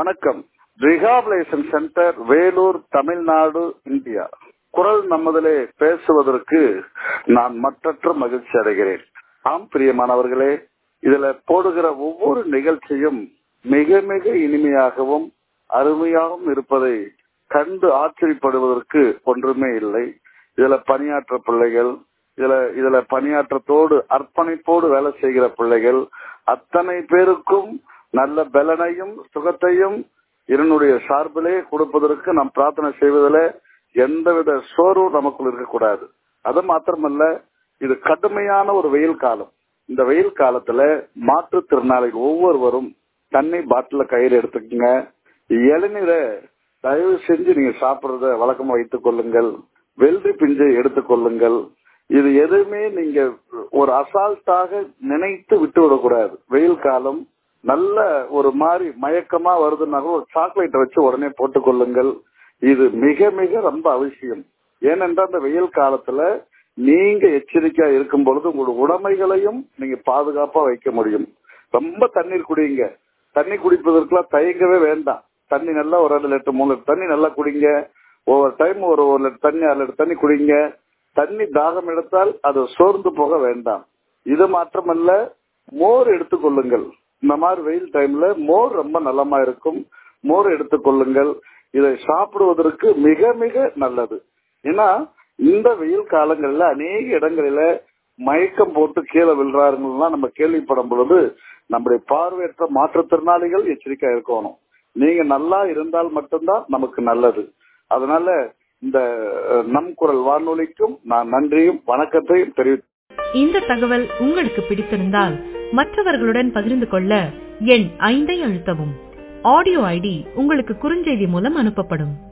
வணக்கம் rehabilitation centre Vellore Tamil Nadu India குரல் நம்மதிலே பேசுவதற்கு நான் மற்றற்ற மகிழ்ச்சி அடைகிறேன் ஆம் பிரியமானவர்களே இதுல போடுகிற ஒவ்வொரு நிகழ்ச்சியும் மிக மிக இனிமையாகவும் அருமையாகவும் இருப்பதை கண்டு ஆச்சரியப்படுவதற்கு ஒன்றுமே இல்லை இதுல பணியாற்ற பிள்ளைகள் இதுல இதுல பணியாற்றத்தோடு அர்ப்பணிப்போடு வேலை செய்கிற பிள்ளைகள் அத்தனை பேருக்கும் நல்ல பலனையும் சுகத்தையும் இதனுடைய சார்பிலே கொடுப்பதற்கு நாம் பிரார்த்தனை செய்வதில் எந்தவித சோர்வும் நமக்குள் இருக்கக்கூடாது அது மாத்திரமல்ல இது கடுமையான ஒரு வெயில் காலம் இந்த வெயில் காலத்துல மாற்றுத்திறனாளிகள் ஒவ்வொருவரும் தண்ணி பாட்டில கயிறு எடுத்துக்கங்க இளநீரை தயவு செஞ்சு நீங்க சாப்பிடுறத வழக்கமா வைத்துக் கொள்ளுங்கள் வெள்ளி பிஞ்சை எடுத்துக் கொள்ளுங்கள் இது எதுவுமே நீங்க ஒரு அசால்ட்டாக நினைத்து விட்டு விடக்கூடாது வெயில் காலம் நல்ல ஒரு மாதிரி மயக்கமா வருதுனாலும் ஒரு சாக்லேட்டை வச்சு உடனே போட்டுக் கொள்ளுங்கள் இது மிக மிக ரொம்ப அவசியம் ஏனென்றால் இந்த வெயில் காலத்துல நீங்க எச்சரிக்கையா இருக்கும் பொழுது உங்களோட உடைமைகளையும் நீங்க பாதுகாப்பா வைக்க முடியும் ரொம்ப தண்ணீர் குடிங்க தண்ணி குடிப்பதற்கெல்லாம் தயங்கவே வேண்டாம் தண்ணி நல்லா ஒரு ரெண்டு லிட்டர் மூணு லிட்டர் தண்ணி நல்லா குடிங்க ஒவ்வொரு டைம் ஒரு ஒரு லிட்டர் தண்ணி அரை லிட்டர் தண்ணி குடிங்க தண்ணி தாகம் எடுத்தால் அது சோர்ந்து போக வேண்டாம் இது மாற்றமல்ல மோர் எடுத்துக்கொள்ளுங்கள் இந்த மாதிரி வெயில் டைம்ல மோர் ரொம்ப நலமா இருக்கும் மோர் எடுத்துக்கொள்ளுங்கள் இதை சாப்பிடுவதற்கு மிக மிக நல்லது ஏன்னா இந்த வெயில் காலங்கள்ல அநேக இடங்களில மயக்கம் போட்டு கீழே விழுறாருங்கலாம் நம்ம கேள்விப்படும் பொழுது நம்முடைய பார்வையற்ற மாற்றுத்திறனாளிகள் எச்சரிக்கையா இருக்கணும் நீங்க நல்லா இருந்தால் மட்டும்தான் நமக்கு நல்லது அதனால இந்த நம் குரல் வானொலிக்கும் நான் நன்றியும் வணக்கத்தையும் தெரிவித்து இந்த தகவல் உங்களுக்கு பிடித்திருந்தால் மற்றவர்களுடன் பகிர்ந்து கொள்ள எண் ஐந்தை அழுத்தவும் ஆடியோ ஐடி உங்களுக்கு குறுஞ்செய்தி மூலம் அனுப்பப்படும்